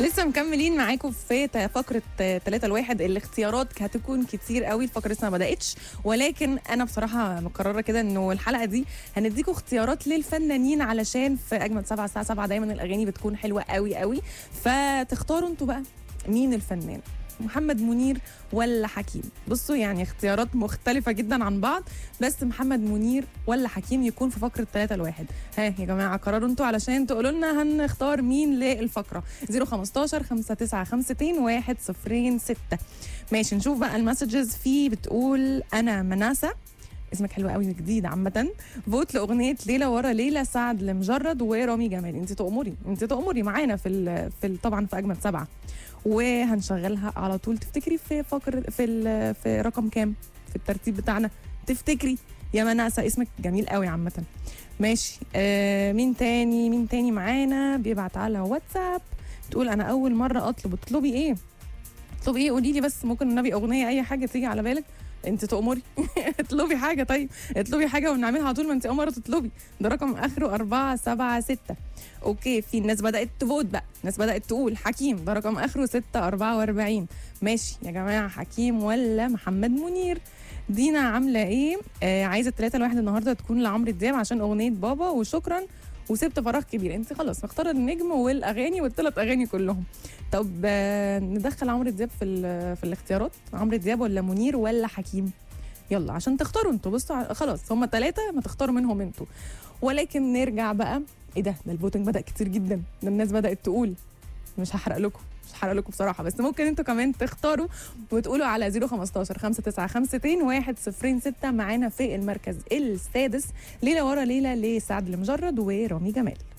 لسه مكملين معاكم في ت- فقره 3 الواحد الاختيارات هتكون كتير قوي الفقره لسه ما بداتش ولكن انا بصراحه مقرره كده انه الحلقه دي هنديكم اختيارات للفنانين علشان في اجمل سبعة الساعه 7 دايما الاغاني بتكون حلوه قوي قوي فتختاروا انتوا بقى مين الفنان محمد منير ولا حكيم بصوا يعني اختيارات مختلفة جدا عن بعض بس محمد منير ولا حكيم يكون في فقرة 3 الواحد ها يا جماعة قرروا انتوا علشان تقولوا لنا هنختار مين للفقرة 015 5952 106 ماشي نشوف بقى المسجز في بتقول انا مناسة اسمك حلو قوي جديد عامة فوت لأغنية ليلة ورا ليلة سعد المجرد ورامي جمال انت تأمري انت تأمري معانا في ال في ال طبعا في أجمل سبعة وهنشغلها على طول تفتكري في فقر في ال في رقم كام في الترتيب بتاعنا تفتكري يا مناسة اسمك جميل قوي عامة ماشي آه مين تاني مين تاني معانا بيبعت على واتساب تقول انا اول مرة اطلب تطلبي ايه اطلبي ايه قولي لي بس ممكن النبي اغنية اي حاجة تيجي على بالك انت تأمري اطلبي حاجة طيب اطلبي حاجة ونعملها على طول ما انت أمرة تطلبي ده رقم اخره أربعة سبعة ستة اوكي في الناس بدأت تفوت بقى الناس بدأت تقول حكيم ده رقم اخره ستة أربعة وأربعين ماشي يا جماعة حكيم ولا محمد منير دينا عاملة ايه آه عايزة التلاتة الواحد النهاردة تكون لعمرو دياب عشان أغنية بابا وشكرا وسبت فراغ كبير انت خلاص مختاره النجم والاغاني والثلاث اغاني كلهم طب آه، ندخل عمرو دياب في ال- في الاختيارات عمرو دياب ولا منير ولا حكيم يلا عشان تختاروا انتوا بصوا ع- خلاص هم ثلاثه ما تختاروا منهم انتوا ولكن نرجع بقى ايه ده ده الفوتنج بدا كتير جدا ده الناس بدات تقول مش هحرق لكم مش هحرق لكم بصراحه بس ممكن انتوا كمان تختاروا وتقولوا على 015 5952 106 معانا في المركز السادس ليله ورا ليله لسعد المجرد ورامي جمال